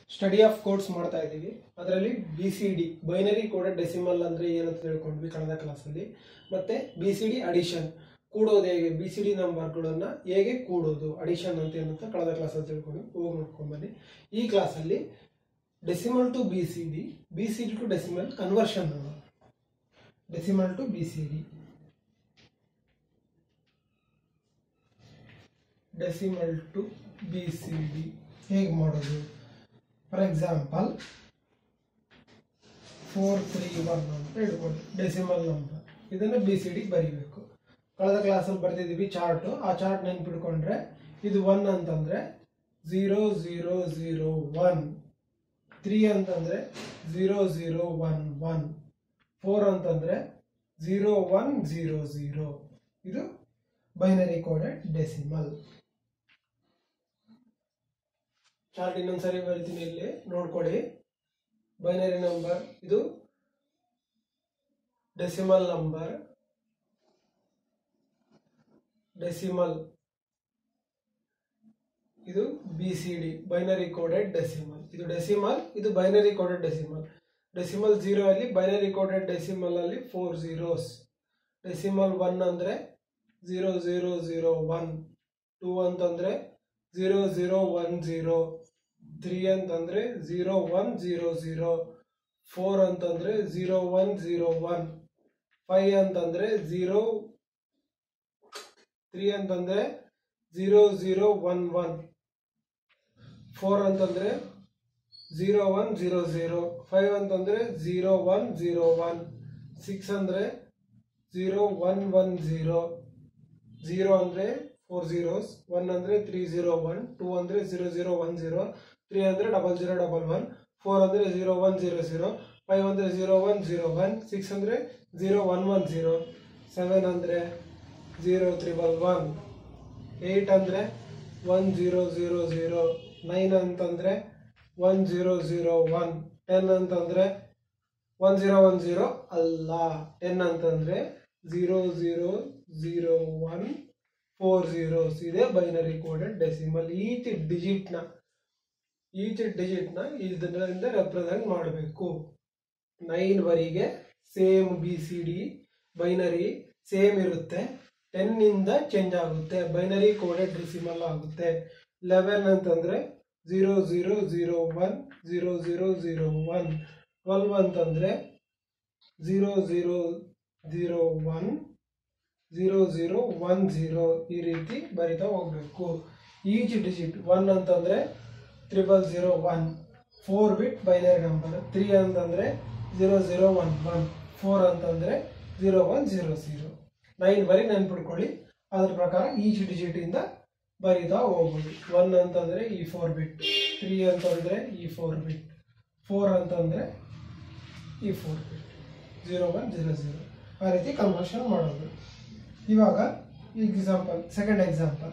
Study of codes ಮಾಡ್ತಾ ಇದ್ದೀವಿ ಅದರಲ್ಲಿ B C D binary coded decimal ಅಂದರೆ ಏನಂತ ತಿಳ್ಕೊಂಡ್ವಿ ಕಳೆದ ಕ್ಲಾಸಲ್ಲಿ ಮತ್ತೆ ಬಿ ಸಿ ಡಿ ಅಡಿಷನ್ ಕೂಡೋದು ಹೇಗೆ ಬಿ ಸಿ ಡಿ ನಂಬರ್ಗಳನ್ನು ಹೇಗೆ ಕೂಡೋದು ಅಡಿಷನ್ ಅಂತ ಏನಂತ ಕಳೆದ ಕ್ಲಾಸಲ್ಲಿ ತಿಳ್ಕೊಂಡು ಹೋಗಿ ನೋಡ್ಕೊಂಡ್ಬನ್ನಿ ಈ ಕ್ಲಾಸಲ್ಲಿ decimal to B C D B C D to decimal conversion decimal to B C D decimal to B C D ಹೇಗೆ ಮಾಡೋದು for example four three one ಅಂತ ಇಟ್ಕೊಳ್ಳಿ ಡೆಸಿಮಲ್ ನಂಬರ್ ಇದನ್ನು ಬಿ ಸಿ ಡಿ ಬರೀಬೇಕು ಕಳೆದ ಕ್ಲಾಸಲ್ಲಿ ಬರ್ತಿದ್ದೀವಿ chart ಆ ಚಾರ್ಟ್ ನೆನ್ಪಿಟ್ಕೊಂಡ್ರೆ ಇದು ಒನ್ ಅಂತಂದರೆ zero zero zero one three ಅಂತಂದರೆ zero zero one one four ಅಂತಂದರೆ ಝೀರೋ ಒನ್ ಝೀರೋ ಝೀರೋ ಇದು ಬೈನರಿ ಕೋಡೆಡ್ ಡೆಸಿಮಲ್ ಚಾರ್ಟ್ ಇನ್ನೊಂದ್ಸರಿ ಬರಿತೀನಿ ಇಲ್ಲಿ ನೋಡ್ಕೊಳ್ಳಿ ಬೈನರಿ ನಂಬರ್ ಇದು ಡೆಸಿಮಲ್ ನಂಬರ್ ಡೆಸಿಮಲ್ ಇದು B C D binary coded decimal ಇದು ಡೆಸಿಮಲ್ ಇದು binary coded decimal decimal zero ಅಲ್ಲಿ ಬೈನರಿ ಕೋಡೆಡ್ ಡೆಸಿಮಲ್ ಅಲ್ಲಿ ಫೋರ್ ಝೀರೋಸ್ ಡೆಸಿಮಲ್ ಒನ್ ಅಂದರೆ zero zero zero one two ಅಂತಂದರೆ zero zero one zero three ಅಂತಂದರೆ zero one zero zero four ಅಂತಂದರೆ zero one zero one five ಅಂತಂದರೆ zero three ಅಂತಂದರೆ zero zero one one four ಅಂತಂದರೆ zero one zero zero five ಅಂತಂದರೆ zero one zero one six ಅಂದರೆ zero one one zero zero ಅಂದರೆ four zeros one ಅಂದರೆ three zero one two ಅಂದರೆ zero zero one zero three ಅಂದರೆ double zero double one four ಅಂದರೆ zero one zero zero five ಅಂದರೆ zero one zero one six ಅಂದರೆ zero one one zero seven ಅಂದರೆ zero triple one eight ಅಂದರೆ one zero zero zero nine ಅಂತಂದರೆ one zero zero one ten ಅಂತಂದರೆ one zero one zero ಅಲ್ಲ ten ಅಂತಂದರೆ zero zero zero one four zeros ಇದೆ binary coded decimal each ಡಿಜಿಟ್ನ each ಡಿಜಿಟ್ನ ಇದರಿಂದ ರೆಪ್ರೆಸೆಂಟ್ ಮಾಡಬೇಕು ನೈನ್ ವರೆಗೆ same B C D binary same ಇರುತ್ತೆ ಟೆನ್ನಿಂದ ಚೇಂಜ್ ಆಗುತ್ತೆ ಬೈನರಿ ಕೋಡೆಡ್ ಡೆಸಿಮಲ್ ಆಗುತ್ತೆ ಲೆವೆನ್ ಅಂತಂದರೆ zero zero zero one zero zero zero one twelve ಅಂತಂದರೆ zero zero zero one zero zero one zero ಈ ರೀತಿ ಬರಿತಾ ಹೋಗಬೇಕು ಈಚ್ ಡಿಜಿಟ್ ಒನ್ ಅಂತಂದರೆ triple zero one four bit binary number three ಅಂತಂದರೆ zero zero one one four ಅಂತಂದರೆ zero one zero zero nine ಬರೀ ನೆನ್ಪಿಟ್ಕೊಳ್ಳಿ ಅದ್ರ ಪ್ರಕಾರ ಈಚ್ ಡಿಜಿಟಿಂದ ಬರಿತಾ ಹೋಗ್ಬೋದು ಒನ್ ಅಂತಂದರೆ ಈ ಫೋರ್ ಬಿಟ್ ತ್ರೀ ಅಂತಂದರೆ ಈ ಫೋರ್ ಬಿಟ್ ಫೋರ್ ಅಂತಂದರೆ ಈ four bit zero one zero zero ಆ ರೀತಿ ಕನ್ವರ್ಷನ್ ಮಾಡೋದು ಇವಾಗ example second example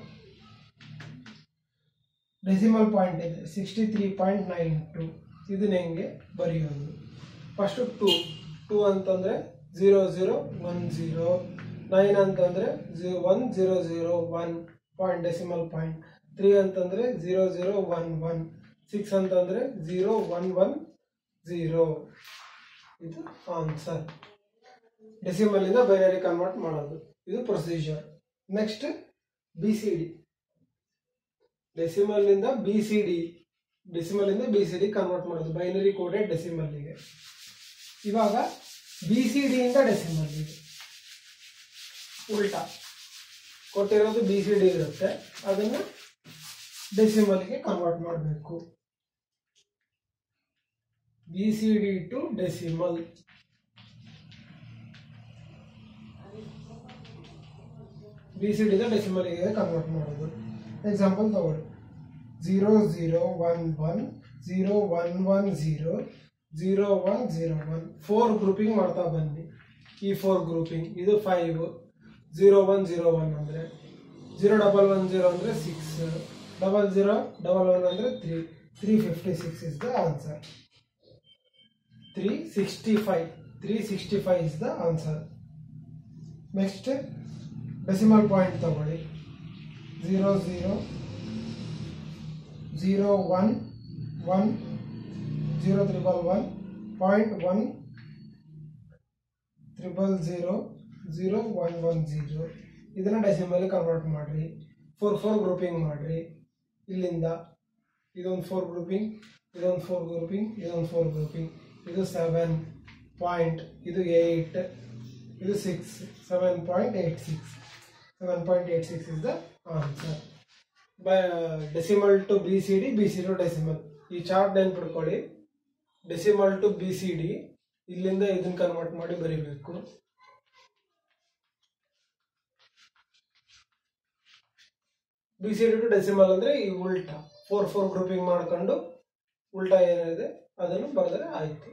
decimal point ಇದೆ sixty three point nine two ಇದನ್ನ ಹೆಂಗೆ ಬರೆಯೋದು ಫಸ್ಟು ಟು ಟು ಅಂತಂದರೆ zero zero one zero nine ಅಂತಂದರೆ zero one zero zero one point decimal point three ಅಂತಂದರೆ zero zero one one six ಅಂತಂದರೆ zero one one zero ಇದು answer ಡೆಸಿಮಲಿಂದ binary convert ಮಾಡೋದು ಇದು procedure next B C D ಡೆಸಿಮಲ್ನಿಂದ B C D ಡೆಸಿಮಲಿಂದ B C D convert ಮಾಡೋದು binary coded ಡೆಸಿಮಲ್ಗೆ ಇವಾಗ ಬಿ ಸಿ ಡಿಯಿಂದ ಡೆಸಿಮಲ್ಗೆ ಉಲ್ಟಾ ಕೊಟ್ಟಿರೋದು ಬಿ ಸಿ ಡಿ ಇರುತ್ತೆ ಅದನ್ನು ಡೆಸಿಮಲ್ಗೆ ಕನ್ವರ್ಟ್ ಮಾಡಬೇಕು B C D to decimal B C ಡಿದ ಡೆಸಿಮಲ್ಗೆ ಕನ್ವರ್ಟ್ ಮಾಡೋದು ಎಕ್ಸಾಂಪಲ್ ತಗೊಳ್ಳಿ zero zero one one zero one one zero zero one zero one four grouping ಮಾಡ್ತಾ ಬನ್ನಿ ಈ ಫೋರ್ ಗ್ರೂಪಿಂಗ್ ಇದು five zero one zero one ಅಂದರೆ ಝೀರೋ ಡಬಲ್ ಒನ್ ಝೀರೋ ಅಂದರೆ six double zero double one ಅಂದರೆ three three fifty six is the answer three sixty five three sixty five is the answer next decimal point ತಗೊಳ್ಳಿ zero zero zero one one zero triple one point one triple zero zero one one zero ಇದನ್ನು decimal convert ಮಾಡಿರಿ four four grouping ಮಾಡಿರಿ ಇಲ್ಲಿಂದ ಇದೊಂದು four grouping ಇದೊಂದು four grouping ಇದೊಂದು four grouping ಇದು seven point ಇದು ಏಯ್ಟ್ ಇದು six seven point eight six seven point eight six is the answer by decimal to B C D B C to decimal ಈ chart ನೆನ್ಪಿಡ್ಕೊಳ್ಳಿ decimal to B C D ಇಲ್ಲಿಂದ ಇದನ್ನ convert ಮಾಡಿ ಬರೀಬೇಕು B C D to decimal ಅಂದ್ರೆ ಈ ಉಲ್ಟಾ four four grouping ಮಾಡ್ಕೊಂಡು ಉಲ್ಟಾ ಏನಿದೆ ಅದನ್ನು ಬರೆದ್ರೆ ಆಯ್ತು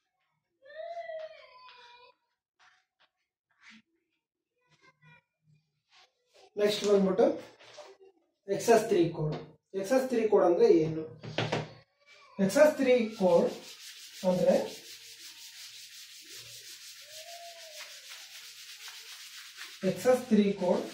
ನೆಕ್ಸ್ಟ್ ಬಂದ್ಬಿಟ್ಟು excess three code excess three code ಅಂದ್ರೆ ಏನು ಎಕ್ಸಸ್ ತ್ರೀ ಕೋಡ್ ಅಂದ್ರೆ excess three code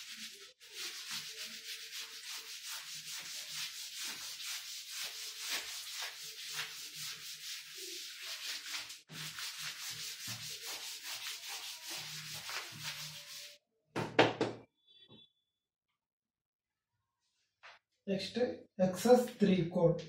next excess three code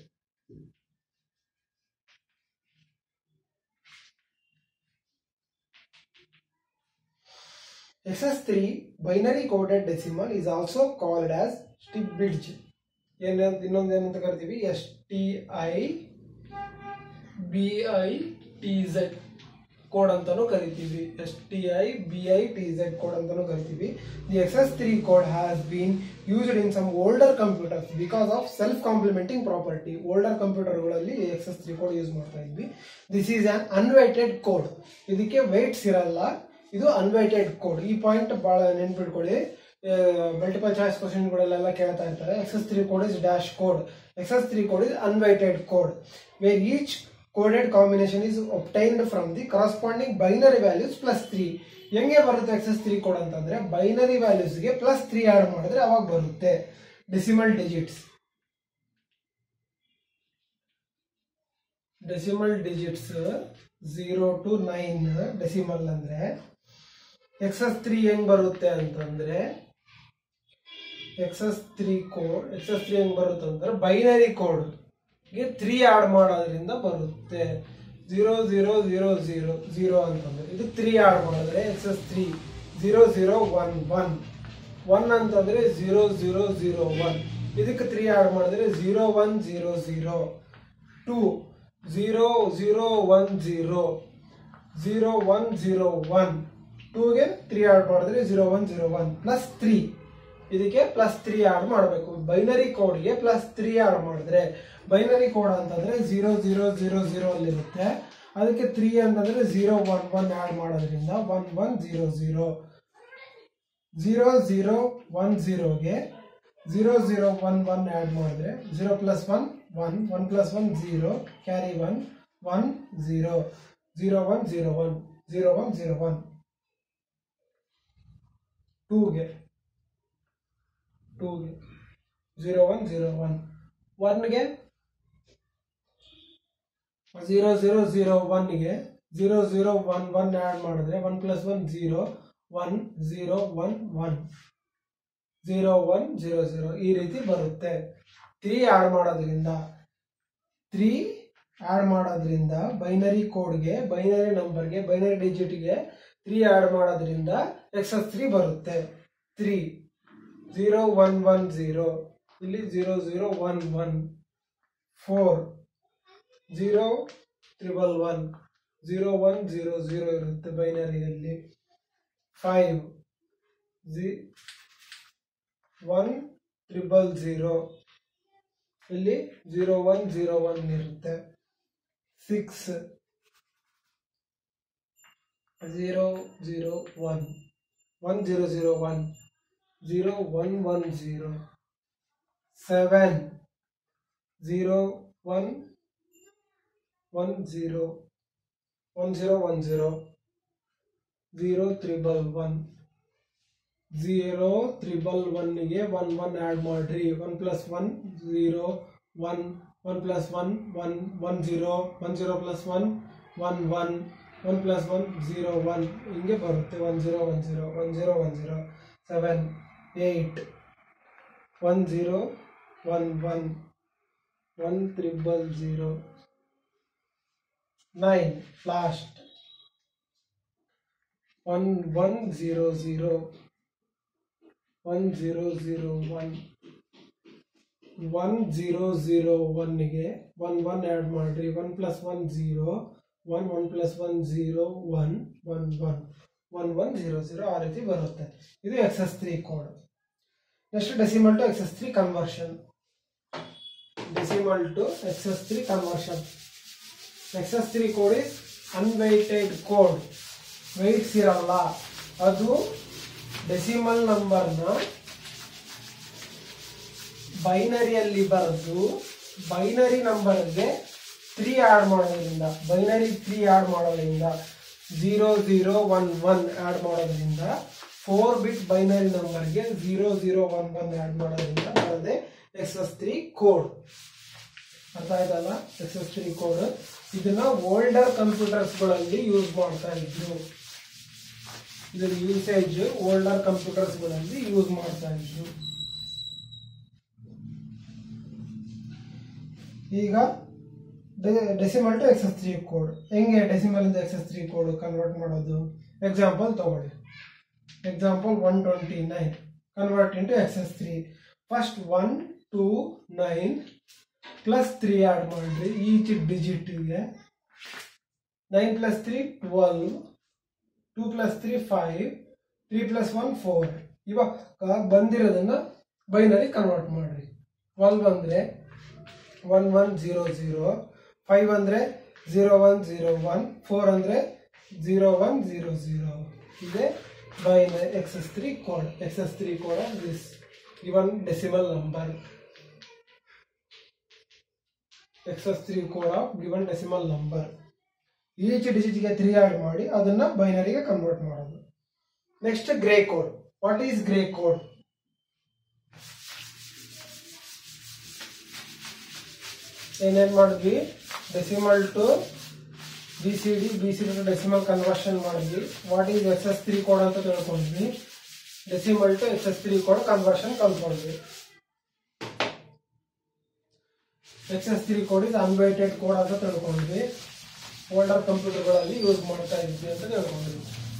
XS3 binary coded decimal is also called as STIP bridge. ಏನಂತ ಇನ್ನೊಂದು ಏನಂತ ಕರಿತೀವಿ S T I B I T Z code ಅಂತಾನು ಕರಿತೀವಿ S T I B I T Z code ಅಂತಾನು ಕರಿತೀವಿ the excess three code has been used in some older computers because of self complementing property older ಕಂಪ್ಯೂಟರ್ಗಳಲ್ಲಿ excess three code use ಮಾಡ್ತಾ ಇದ್ವಿ this is an unweighted code ಇದಕ್ಕೆ weights ಇರಲ್ಲ ಇದು unweighted code ಈ point ಬಹಳ ನೆನ್ಪಿಟ್ಕೊಳ್ಳಿ ಮಲ್ಟಿಪಲ್ ಚಾಯ್ಸ್ ಕ್ವಶನ್ಗಳೆಲ್ಲ ಕೇಳ್ತಾ ಇರ್ತಾರೆ excess three code is dash code excess three code is unweighted code where each coded combination is obtained from the corresponding binary values plus three ಹೆಂಗೆ ಬರುತ್ತೆ ಎಕ್ಸಸ್ ತ್ರೀ ಕೋಡ್ ಅಂತಂದ್ರೆ binary ವ್ಯಾಲ್ಯೂಸ್ಗೆ plus three add ಮಾಡಿದ್ರೆ ಅವಾಗ ಬರುತ್ತೆ decimal digits decimal digits zero to nine decimal ಅಂದ್ರೆ excess three ಹೆಂಗ್ ಬರುತ್ತೆ ಅಂತಂದ್ರೆ excess three code excess three ಹೆಂಗ್ ಬರುತ್ತೆ ಅಂತಂದ್ರೆ ಬೈನರಿ ಕೋಡ್ ಗೆ ತ್ರೀ ಆಡ್ ಮಾಡೋದ್ರಿಂದ ಬರುತ್ತೆ zero zero zero zero zero ಅಂತಂದ್ರೆ ಇದು ತ್ರೀ ಆಡ್ ಮಾಡಿದ್ರೆ excess three zero zero one one one ಅಂತಂದ್ರೆ ಝೀರೋ ಝೀರೋ ಝೀರೋ ಒನ್ ಇದಕ್ಕೆ ತ್ರೀ ಆಡ್ ಮಾಡಿದ್ರೆ zero one zero zero two zero zero one zero zero one zero one ಟೂಗೆ three add ಮಾಡಿದ್ರೆ zero one zero one plus three ಇದಕ್ಕೆ plus three add ಮಾಡಬೇಕು binary ಕೋಡ್ಗೆ plus three add ಮಾಡಿದ್ರೆ binary code ಅಂತಂದ್ರೆ zero zero zero zero ಅಲ್ಲಿರುತ್ತೆ ಅದಕ್ಕೆ three ಅಂತಂದ್ರೆ zero one one add ಮಾಡೋದ್ರಿಂದ one one zero zero zero zero one ಝೀರೋಗೆ zero zero one one add ಮಾಡಿದ್ರೆ zero plus one one one plus one zero carry one one zero zero one zero one zero one zero one ಟೂಗೆ ಟೂಗೆ zero one zero one ಒನ್ಗೆ zero zero zero ಒನ್ಗೆ zero zero one one add ಮಾಡಿದ್ರೆ one plus one zero one zero one one zero one zero zero ಈ ರೀತಿ ಬರುತ್ತೆ three add ಮಾಡೋದ್ರಿಂದ three add ಮಾಡೋದ್ರಿಂದ ಬೈನರಿ ಕೋಡ್ಗೆ ಬೈನರಿ ನಂಬರ್ಗೆ ಬೈನರಿ ಡಿಜಿಟ್ಗೆ ತ್ರೀ ಆ್ಯಡ್ ಮಾಡೋದ್ರಿಂದ ಎಕ್ಸಸ್ ತ್ರೀ ಬರುತ್ತೆ three zero one one zero ಇಲ್ಲಿ zero zero one one four zero triple one zero one zero zero ಇರುತ್ತೆ ಬೈನರಿಯಲ್ಲಿ ಫೈವ್ ಜಿ ಒನ್ ತ್ರಿಬಲ್ ಝೀರೋ ಇಲ್ಲಿ ಝೀರೋ ಒನ್ ಝೀರೋ ಒನ್ ಇರುತ್ತೆ six zero zero one one zero zero one zero one one zero seven zero one one zero one zero one zero zero triple one zero triple ಒನ್ಗೆ one one add ಮಾಡ್ರಿ one plus one zero one one plus one one one zero one zero plus one one one one plus one zero one ಹಿಂಗೆ ಬರುತ್ತೆ one zero one zero one zero one zero seven eight one zero one one one triple zero nine last one one zero zero one zero zero one one zero zero ಒನ್ಗೆ one one add ಮಾಡಿರಿ one plus one zero one one plus one zero one one one one one zero zero ಆ ರೀತಿ ಬರುತ್ತೆ ಇದು excess three code next decimal to excess three conversion decimal to excess three conversion excess three code is unweighted code weights ಇರಲ್ಲ ಅದು decimal ನಂಬರ್ನ ಬೈನರಿಯಲ್ಲಿ ಬರೆದು binary ನಂಬರ್ಗೆ ತ್ರೀ ಆ್ಯಡ್ ಮಾಡೋದ್ರಿಂದ ಬೈನರಿ ತ್ರೀ ಆ್ಯಡ್ ಮಾಡೋದ್ರಿಂದ zero zero one one add ಮಾಡೋದ್ರಿಂದ four bit binary ನಂಬರ್ಗೆ zero zero one one add ಮಾಡೋದ್ರಿಂದ ಬರೋದೇ ಎಕ್ಸಸ್ ತ್ರೀ ಕೋಡ್ ಅರ್ಥ ಆಯ್ತಲ್ಲ ಎಕ್ಸಸ್ ತ್ರೀ ಕೋಡ್ ಇದನ್ನ ಓಲ್ಡರ್ ಕಂಪ್ಯೂಟರ್ಸ್ಗಳಲ್ಲಿ ಯೂಸ್ ಮಾಡ್ತಾ ಇದ್ರು ಇದರ ಯೂಸೇಜ್ ಓಲ್ಡರ್ ಕಂಪ್ಯೂಟರ್ಸ್ಗಳಲ್ಲಿ ಯೂಸ್ ಮಾಡ್ತಾ ಇದ್ರು ಈಗ decimal to excess three code ಹೆಂಗೆ ಡೆಸಿಮಲ್ ಇಂದ ಎಕ್ಸಸ್ ತ್ರೀ ಕೋಡ್ ಕನ್ವರ್ಟ್ ಮಾಡೋದು ಎಕ್ಸಾಂಪಲ್ ತಗೊಳ್ಳಿ example one twenty nine convert into excess three first one two nine plus three add ಮಾಡಿರಿ ಈಚ್ ಡಿಜಿಟ್ಗೆ nine plus three twelve two plus three five three plus one four ಇವಾಗ ಬಂದಿರೋದನ್ನ binary convert ಮಾಡಿರಿ twelve ಅಂದರೆ one one zero zero five ಅಂದರೆ zero one zero one four ಅಂದರೆ zero one zero zero ಇದೆ ಬೈನ excess three code excess three code of this given decimal number excess three code of given decimal number each ಡಿಜಿಟ್ಗೆ three add ಮಾಡಿ ಅದನ್ನ ಬೈನರಿಗೆ convert ಮಾಡೋದು next gray code what is gray code ಏನೇನು ಮಾಡಿದ್ವಿ decimal to B C D B C D to decimal conversion ಮಾಡಿದ್ವಿ what is excess three code ಅಂತ ತಿಳ್ಕೊಂಡ್ವಿ decimal to excess three code conversion ಕಲ್ತ್ಕೊಂಡ್ವಿ excess three code is unweighted code ಅಂತ ತಿಳ್ಕೊಂಡ್ವಿ older ಕಂಪ್ಯೂಟರ್ಗಳಲ್ಲಿ use ಮಾಡ್ತಾ ಇದ್ವಿ ಅಂತ ತಿಳ್ಕೊಂಡ್ವಿ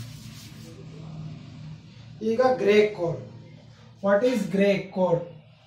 ಈಗ gray code what is gray code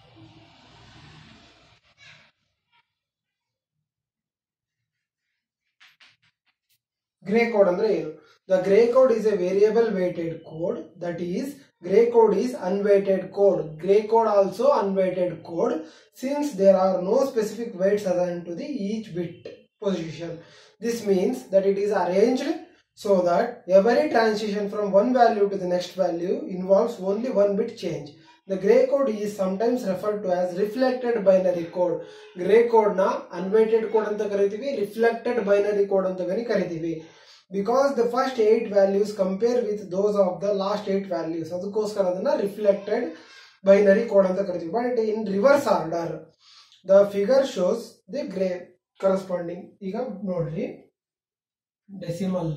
gray code ಅಂದ್ರೆ ಏನು the gray code is a variable weighted code that is gray code is unweighted code gray code also unweighted code since there are no specific weights assigned to the each bit position this means that it is arranged so that every transition from one value to the next value involves only one bit change the gray code is sometimes referred to as reflected binary code gray code ನ unweighted code ಅಂತ ಕರಿತೀವಿ reflected binary code ಅಂತ ಕರಿ ಕರಿತೀವಿ because the first eight values compare with those of the last eight values ಅದಕ್ಕೋಸ್ಕರ ಅದನ್ನ reflected binary code ಅಂತ ಕರಿತೀವಿ but in reverse order the figure shows the gray corresponding ಈಗ ನೋಡ್ರಿ decimal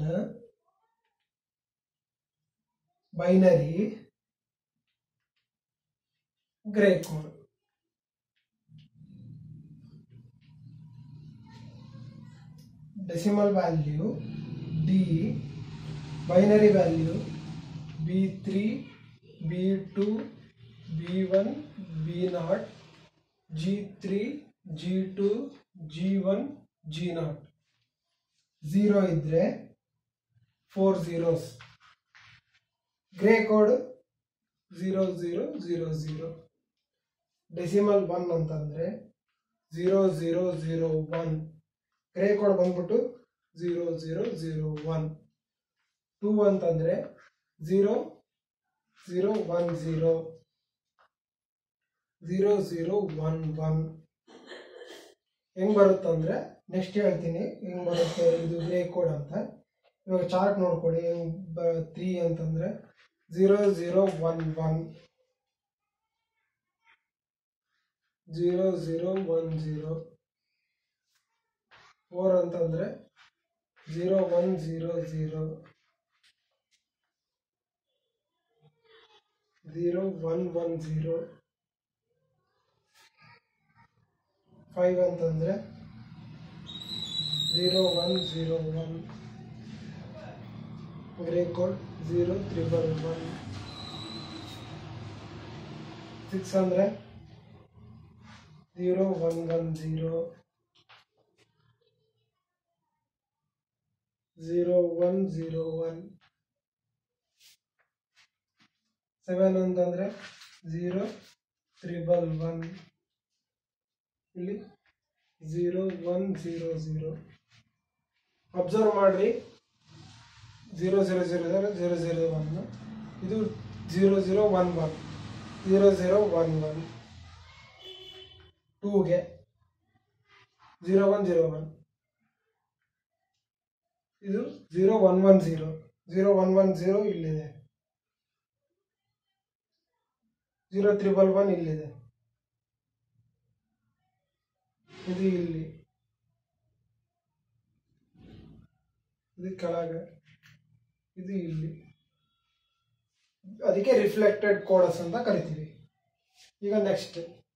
binary gray code decimal value D, binary value B3, B2, B1, B0, G3, G2, G1, G0. Zero ಇದ್ರೆ four zeros gray code zero zero zero zero decimal one ಅಂತಂದ್ರೆ zero zero zero one gray code ಬಂದ್ಬಿಟ್ಟು zero zero zero one two ಅಂತಂದ್ರೆ zero zero one zero zero zero one one ಹೆಂಗ್ ಬರುತ್ತಂದ್ರೆ next ಹೇಳ್ತೀನಿ ಹೆಂಗ್ ಬರುತ್ತೆ ಇದು ಗ್ರೇ ಕೋಡ್ ಅಂತ ಇವಾಗ ಚಾರ್ಟ್ ನೋಡ್ಕೊಳ್ಳಿ ಹೆಂಗ್ ಬ ತ್ರೀ ಅಂತಂದ್ರೆ zero zero one one zero zero one zero four ಅಂತಂದರೆ zero one zero zero zero one one zero five ಅಂತಂದರೆ zero one zero one gray code zero triple one six ಅಂದರೆ zero one one zero zero one zero one seven ಅಂತಂದರೆ zero triple one ಇಲ್ಲಿ zero one zero zero observe ಮಾಡಿರಿ zero zero zero zero zero zero one ಇದು zero zero one one zero zero one one ಟೂಗೆ zero one zero one ಇದು zero one one zero zero one one zero ಇಲ್ಲಿದೆ zero triple one ಇಲ್ಲಿದೆ ಇದು ಇಲ್ಲಿ ಇದು ಕೆಳಗೆ ಇದು ಇಲ್ಲಿ ಅದಕ್ಕೆ ರಿಫ್ಲೆಕ್ಟೆಡ್ ಕೋಡಸ್ ಅಂತ ಕರಿತೀವಿ ಈಗ ನೆಕ್ಸ್ಟ್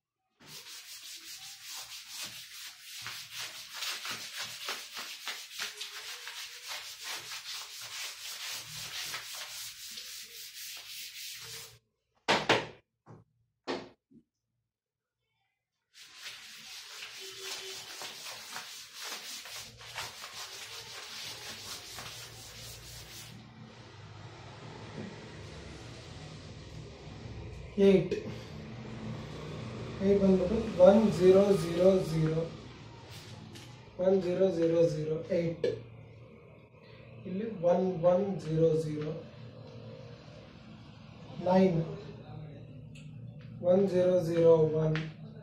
ಏಯ್ಟ್ ಏಯ್ಟ್ ಬಂದ್ಬಿಟ್ಟು one zero zero zero one zero zero zero eight ಇಲ್ಲಿ one one zero zero nine one zero zero one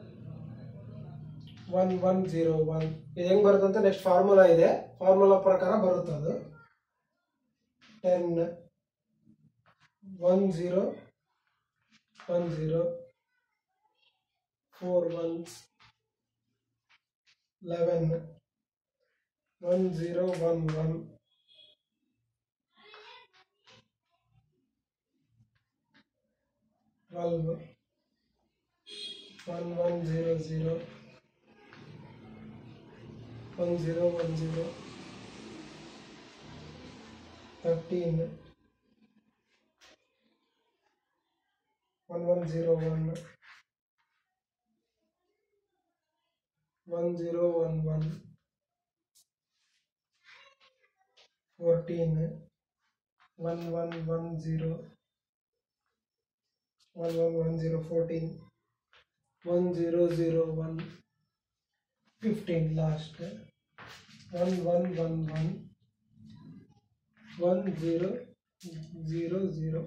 one one zero one ಇದು ಹೆಂಗೆ ಬರುತ್ತೆ ಅಂತ ನೆಕ್ಸ್ಟ್ ಫಾರ್ಮುಲಾ ಇದೆ ಫಾರ್ಮುಲಾ ಪ್ರಕಾರ ಬರುತ್ತೆ ಅದು ten one zero one zero four ones eleven one zero one one twelve one one zero zero one zero one zero thirteen one one zero one one zero one one fourteen one one one zero one one one zero fourteen one zero zero one fifteen last one one one one one zero zero zero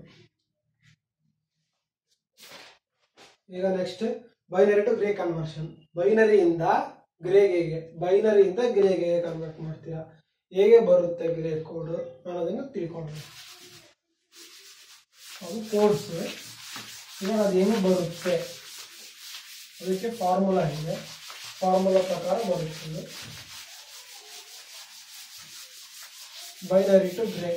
ಈಗ next binary to gray conversion ಬೈನರಿಯಿಂದ ಗ್ರೇಗೆ ಬೈನರಿಯಿಂದ ಗ್ರೇಗೆ convert ಮಾಡ್ತೀರಾ ಹೇಗೆ ಬರುತ್ತೆ grey code ಅನ್ನೋದನ್ನು ತಿಳ್ಕೊಳ್ಳೋಣ ಅದು ಕೋಡ್ಸ್ ಇವಾಗ ಅದು ಹೆಂಗೆ ಬರುತ್ತೆ ಅದಕ್ಕೆ ಫಾರ್ಮುಲಾ ಇದೆ ಫಾರ್ಮುಲಾ ಪ್ರಕಾರ ಬರುತ್ತದೆ binary to gray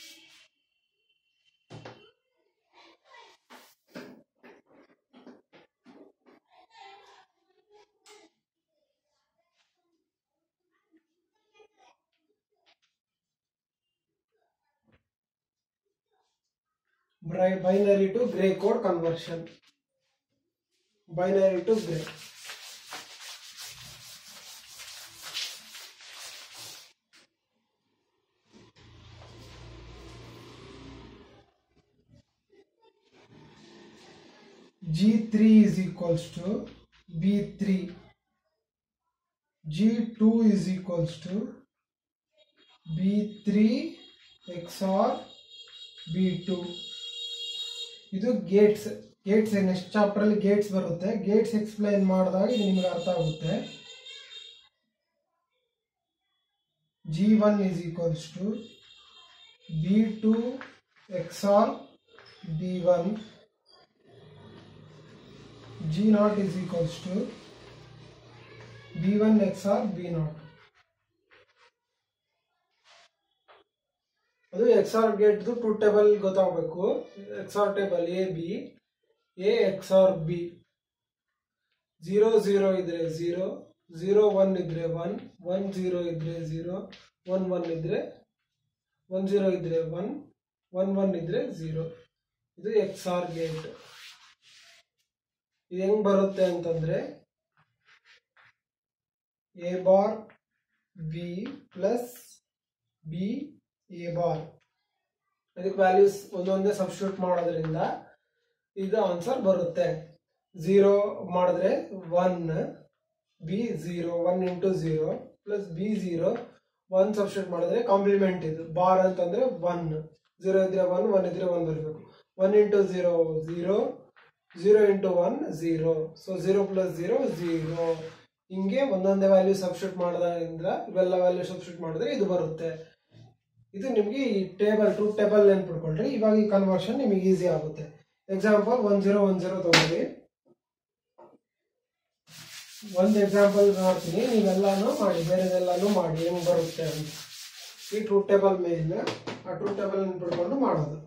binary to gray code conversion binary to gray g3 is equals to b3 g2 is equals to b3 xor b2 ಇದು ಗೇಟ್ಸ್ ಗೇಟ್ಸ್ ನೆಕ್ಸ್ಟ್ ಚಾಪ್ಟರ್ ಅಲ್ಲಿ ಗೇಟ್ಸ್ ಬರುತ್ತೆ ಗೇಟ್ಸ್ ಎಕ್ಸ್ಪ್ಲೈನ್ ಮಾಡಿದಾಗ ಇದು ನಿಮ್ಗೆ ಅರ್ಥ ಆಗುತ್ತೆ G one is equals to B two XOR B one G naught is equals to B one XOR B naught ಅದು XOR ಗೇಟ್ದು ಟೂ ಟೇಬಲ್ ಗೊತ್ತಾಗಬೇಕು XOR table A B A XOR B zero zero ಇದ್ರೆ zero zero one ಇದ್ರೆ one one zero ಇದ್ರೆ zero one one ಇದ್ರೆ one zero ಇದ್ರೆ one one one ಇದ್ರೆ ಝೀರೋ ಇದು ಎಕ್ಸ್ ಆರ್ ಗೇಟ್ ಇದು ಹೆಂಗ್ ಬರುತ್ತೆ ಅಂತಂದ್ರೆ A bar B plus B A bar ಇದಕ್ಕೆ ವ್ಯಾಲ್ಯೂಸ್ ಒಂದೊಂದೇ ಸಬ್ಸ್ಟಿಟ್ಯೂಟ್ ಮಾಡೋದ್ರಿಂದ ಇದು ಆನ್ಸರ್ ಬರುತ್ತೆ ಝೀರೋ ಮಾಡಿದ್ರೆ one B zero one into zero plus B zero one substitute ಮಾಡಿದ್ರೆ ಕಾಂಪ್ಲಿಮೆಂಟ್ ಇದು ಬಾರ್ ಅಂತಂದ್ರೆ ಒನ್ ಝೀರೋ ಇದ್ರೆ ಒನ್ ಒನ್ ಇದ್ರೆ ಒನ್ ಬರಬೇಕು one into zero zero zero into one zero so zero plus zero zero ಹಿಂಗೆ ಒಂದೊಂದೇ value substitute ಮಾಡೋದ್ರಿಂದ ಇವೆಲ್ಲ ವ್ಯಾಲ್ಯೂ ಸಬ್ಸ್ಟಿಟ್ಯೂಟ್ ಮಾಡಿದ್ರೆ ಇದು ಬರುತ್ತೆ ಇದು ನಿಮಗೆ ಈ ಟೇಬಲ್ ಟೂ ಟೇಬಲ್ ನೆನ್ಪಿಟ್ಕೊಳ್ರಿ ಇವಾಗ ಈ ಕನ್ವರ್ಷನ್ ನಿಮಗೆ ಈಸಿ ಆಗುತ್ತೆ example one zero one zero ತಗೊಳ್ಳಿ ಒಂದು ಎಕ್ಸಾಂಪಲ್ ಮಾಡ್ತೀನಿ ನೀವೆಲ್ಲಾನು ಮಾಡಿ ಬೇರೆದೆಲ್ಲಾನು ಮಾಡಿ ಹೆಂಗ್ ಬರುತ್ತೆ ಅಂತ ಈ ಟ್ರೂ ಟೇಬಲ್ ಮೇಲೆ ಆ ಟ್ರೂ ಟೇಬಲ್ ನೆನ್ಪಿಟ್ಕೊಂಡು ಮಾಡೋದು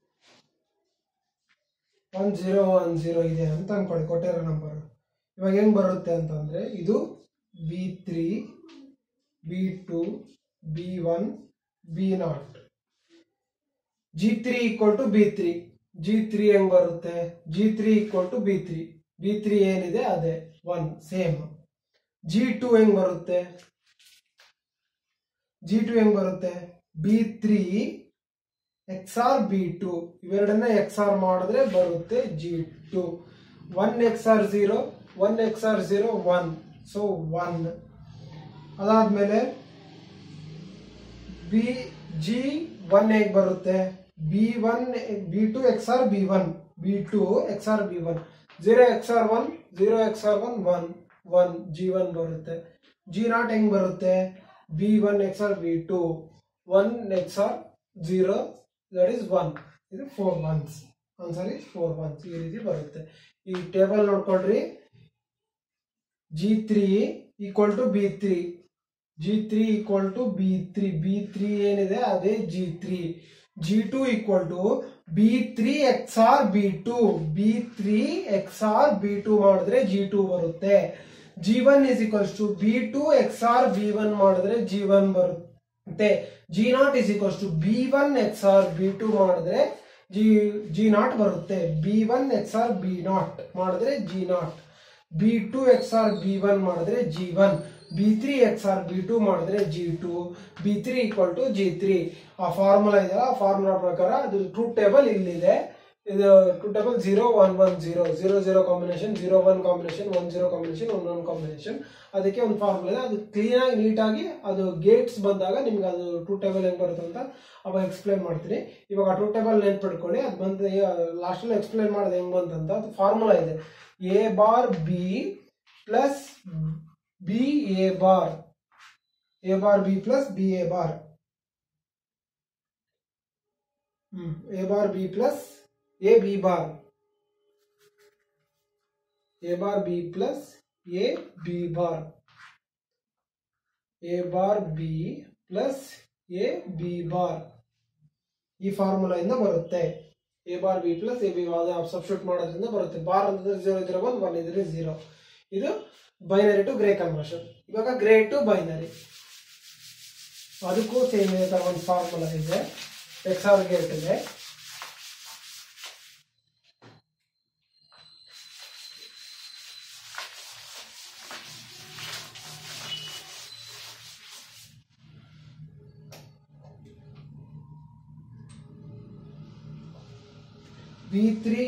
ಒನ್ ಜೀರೋ ಒನ್ ಜೀರೋ ಇದೆ ಅಂತ ಅನ್ಕೊಳ್ಳಿ ಕೊಟ್ಟಿರೋ ನಂಬರ್ ಇವಾಗ ಹೆಂಗ್ ಬರುತ್ತೆ ಅಂತಂದ್ರೆ ಇದು B three B two B one B naught G three equal to B three G three ಹೆಂಗ್ ಬರುತ್ತೆ G three equal to B three B three ಏನಿದೆ ಅದೇ ಒನ್ ಸೇಮ್ ಜಿ ಟು ಹೆಂಗ್ ಬರುತ್ತೆ ಜಿ ಟು ಹೆಂಗ್ ಬರುತ್ತೆ B three XOR B two ಇವೆರಡನ್ನ XOR ಮಾಡಿದ್ರೆ ಬರುತ್ತೆ G two one XOR zero one XOR zero one so one ಅದಾದ್ಮೇಲೆ ಬಿ ಜಿ ಒನ್ ಹೇಗೆ ಬರುತ್ತೆ B one B two XOR B one B two XOR B one zero XOR one zero XOR one one one G one ಬರುತ್ತೆ G naught ಹೆಂಗ್ ಬರುತ್ತೆ B one XOR B to one XOR zero that is one ಇದು four ones answer is four ones ಈ ರೀತಿ ಬರುತ್ತೆ ಈ table ನೋಡ್ಕೊಳ್ರಿ G three equal to B three G three equal to B three B three ಏನಿದೆ ಅದೇ G three G two equal to B three XOR B two B three XOR B two ಮಾಡಿದ್ರೆ G two ಬರುತ್ತೆ G one is equals to B two XOR B one ಮಾಡಿದ್ರೆ G one ಬರುತ್ತೆ G naught is equals to B one XOR B two ಮಾಡಿದ್ರೆ G G naught ಬರುತ್ತೆ B one XOR B naught ಮಾಡಿದ್ರೆ G not B two XOR B one ಮಾಡಿದ್ರೆ G one B three XOR B two ಮಾಡಿದ್ರೆ G two B three equal to G three ಆ formula ಇದೆಯಲ್ಲ ಆ formula ಪ್ರಕಾರ ಅದು truth table ಇಲ್ಲಿದೆ ಇದು truth table zero one one zero zero zero combination zero one combination one zero combination one one combination ಅದಕ್ಕೆ ಒಂದು ಫಾರ್ಮುಲಾ ಇದೆ ಅದು ಕ್ಲೀನಾಗಿ ನೀಟಾಗಿ ಅದು ಗೇಟ್ಸ್ ಬಂದಾಗ ನಿಮ್ಗೆ ಅದು ಟ್ರೂತ್ ಟೇಬಲ್ ಹೆಂಗ್ ಬರುತ್ತೆ ಅಂತ ಅವಾಗ ಎಕ್ಸ್ಪ್ಲೈನ್ ಮಾಡ್ತೀನಿ ಇವಾಗ ಟ್ರೂತ್ ಟೇಬಲ್ ನೆನ್ಪಿಟ್ಕೊಳ್ಳಿ ಅದು ಬಂದು ಲಾಸ್ಟಲ್ಲಿ ಎಕ್ಸ್ಪ್ಲೈನ್ ಮಾಡೋದು ಹೆಂಗ್ ಬಂತಂತ ಅದು ಫಾರ್ಮುಲಾ ಇದೆ A bar B plus B A bar A bar B plus B A bar hmm A bar B plus A B bar A bar B plus A B bar A bar B plus A B bar ಈ formula ಇಂದ ಬರುತ್ತೆ A bar B plus A B substitute ಮಾಡೋದ್ರಿಂದ ಬರುತ್ತೆ bar ಅಂತಂದ್ರೆ zero ಇದ್ರೆ one one ಇದ್ರೆ zero ಇದು binary to gray conversion ಇವಾಗ ಗ್ರೇ ಟು ಬೈನರಿ ಅದಕ್ಕೂ ಸೇಮ್ ಇದೆ ತರ ಒಂದು ಫಾರ್ಮುಲಾ ಇದೆ ಎಕ್ಸ್ ಆರ್ ಗೇಟ್ ಇದೆ ಬಿ ತ್ರೀ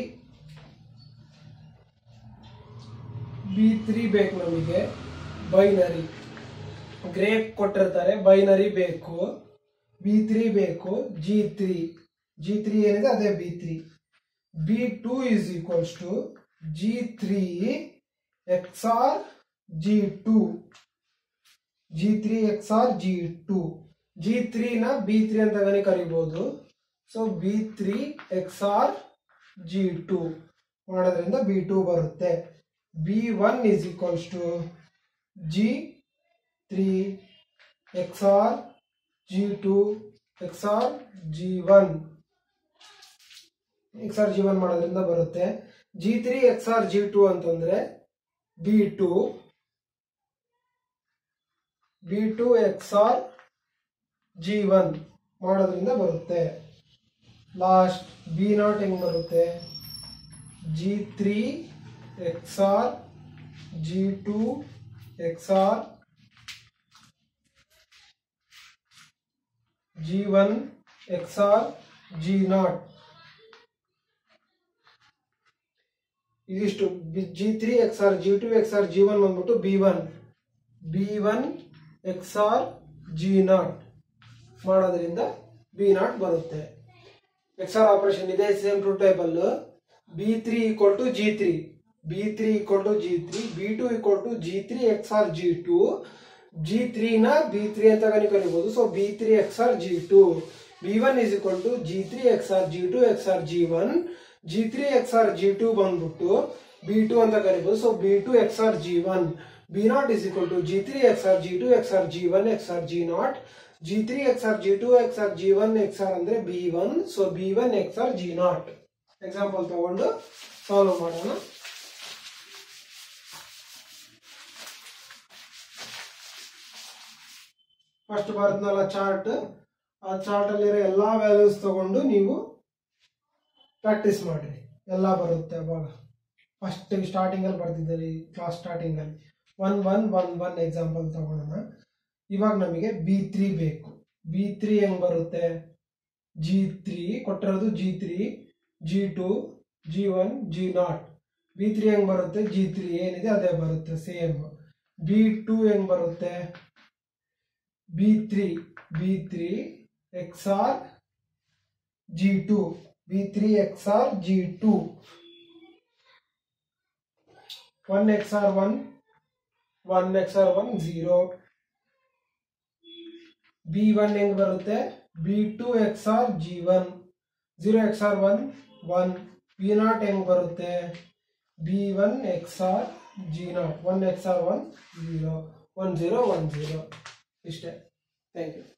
ಬಿ ತ್ರೀ ಬೇಕು ನಮಗೆ ಬೈನರಿ ಗ್ರೇ ಕೊಟ್ಟಿರ್ತಾರೆ ಬೈನರಿ ಬೇಕು ಬಿ ತ್ರೀ ಬೇಕು ಜಿ ತ್ರೀ ಜಿ ತ್ರೀ ಏನಿದೆ ಅದೇ B three B two is equals to G three XOR G two G three XOR G two G ತ್ರೀನ B three ಅಂತಾನೆ ಕರಿಬಹುದು so B three XOR G two ಮಾಡೋದ್ರಿಂದ B two ಬರುತ್ತೆ B one is equals to G three XOR G two XOR G one XOR G one ಮಾಡೋದ್ರಿಂದ ಬರುತ್ತೆ G three XOR G two ಅಂತಂದ್ರೆ B two B two XOR G one ಮಾಡೋದ್ರಿಂದ ಬರುತ್ತೆ last B not ಹೆಂಗ್ ಬರುತ್ತೆ G three XOR G two XOR G one XOR G not ಇದಿಷ್ಟು G three XOR G two XOR G one ಬಂದ್ಬಿಟ್ಟು B one B one XOR G not ಮಾಡೋದ್ರಿಂದ B not ಬರುತ್ತೆ XOR operation ಇದೆ same to table B three equal to G three B three equal to G three B two equal to G three XOR G two G ತ್ರೀನ B three ಅಂತ ಕನಿ ಕರಿಬಹುದು so B three XOR G two B one is equal to G three XOR G two XOR G one G three XOR G two ಬಂದ್ಬಿಟ್ಟು B two ಅಂತ ಕರಿಬಹುದು so B two XOR G one B not is equal to G three XOR G two XOR G one XOR G not G three XOR G two XOR G one XOR ಅಂದ್ರೆ B one so B one XOR G not example ತಗೊಂಡು solve ಮಾಡೋಣ first ಬರ್ತನಲ್ಲ chart ಆ chart ಅಲ್ಲಿರೋ ಎಲ್ಲಾ values ತಗೊಂಡು ನೀವು practice ಮಾಡ್ರಿ ಎಲ್ಲ ಬರುತ್ತೆ ಅವಾಗ ಫಸ್ಟ್ ಸ್ಟಾರ್ಟಿಂಗ್ ಅಲ್ಲಿ ಬರ್ತಿದ್ದೀರಿ ಕ್ಲಾಸ್ ಸ್ಟಾರ್ಟಿಂಗ್ ಅಲ್ಲಿ one one one one example ತಗೊಳ್ಳೋಣ ಇವಾಗ ನಮಗೆ ಬಿ ತ್ರೀ ಬೇಕು ಬಿ ತ್ರೀ ಹೆಂಗ್ ಬರುತ್ತೆ ಜಿ ತ್ರೀ ಕೊಟ್ಟಿರೋದು G three G two G one G not B three ಹೆಂಗ್ ಬರುತ್ತೆ ಜಿ ತ್ರೀ ಏನಿದೆ ಅದೇ ಬರುತ್ತೆ ಸೇಮ್ ಬಿ ಟು ಹೆಂಗ್ ಬರುತ್ತೆ B three B three XOR G two B three XOR G two one XOR one one XOR one zero B one ಹೆಂಗ್ ಬರುತ್ತೆ B two XOR G one zero XOR one one B not ಹೆಂಗ್ ಬರುತ್ತೆ B one XOR G not one XOR one zero one zero one zero ಇಷ್ಟೇ thank you